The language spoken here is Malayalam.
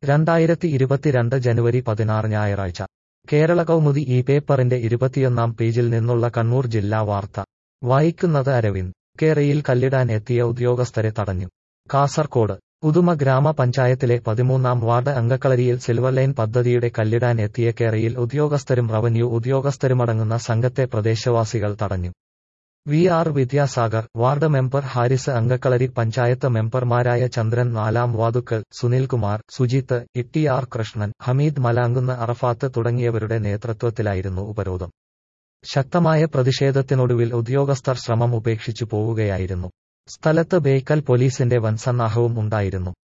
രണ്ടായിരത്തി ഇരുപത്തിരണ്ട് ജനുവരി പതിനാറ് ഞായറാഴ്ച കേരള കൗമുദി ഈ പേപ്പറിന്റെ ഇരുപത്തിയൊന്നാം പേജിൽ നിന്നുള്ള കണ്ണൂർ ജില്ലാ വാർത്ത വായിക്കുന്നത് അരവിന്ദ് കേരയിൽ കല്ലിടാൻ എത്തിയ ഉദ്യോഗസ്ഥരെ തടഞ്ഞു കാസർകോട് ഉദുമ ഗ്രാമപഞ്ചായത്തിലെ പതിമൂന്നാം വാർഡ് അങ്കക്കളരിയിൽ സിൽവർ ലൈൻ പദ്ധതിയുടെ കല്ലിടാൻ എത്തിയ കേരയിൽ ഉദ്യോഗസ്ഥരും റവന്യൂ ഉദ്യോഗസ്ഥരുമടങ്ങുന്ന സംഘത്തെ പ്രദേശവാസികൾ തടഞ്ഞു V R Vidyasagar ward member Haris Ankakkalari panchayat മെമ്പർമാരായ ചന്ദ്രൻ നാലാം വാതുക്കൽ സുനിൽകുമാർ സുജിത്ത് ഇട്ടി ആർ കൃഷ്ണൻ ഹമീദ് മലാങ്കുന്ന് അറഫാത്ത് തുടങ്ങിയവരുടെ നേതൃത്വത്തിലായിരുന്നു ഉപരോധം ശക്തമായ പ്രതിഷേധത്തിനൊടുവിൽ ഉദ്യോഗസ്ഥർ ശ്രമം ഉപേക്ഷിച്ചു പോവുകയായിരുന്നു സ്ഥലത്ത് ബേക്കൽ പോലീസിന്റെ വൻസന്നാഹവും ഉണ്ടായിരുന്നു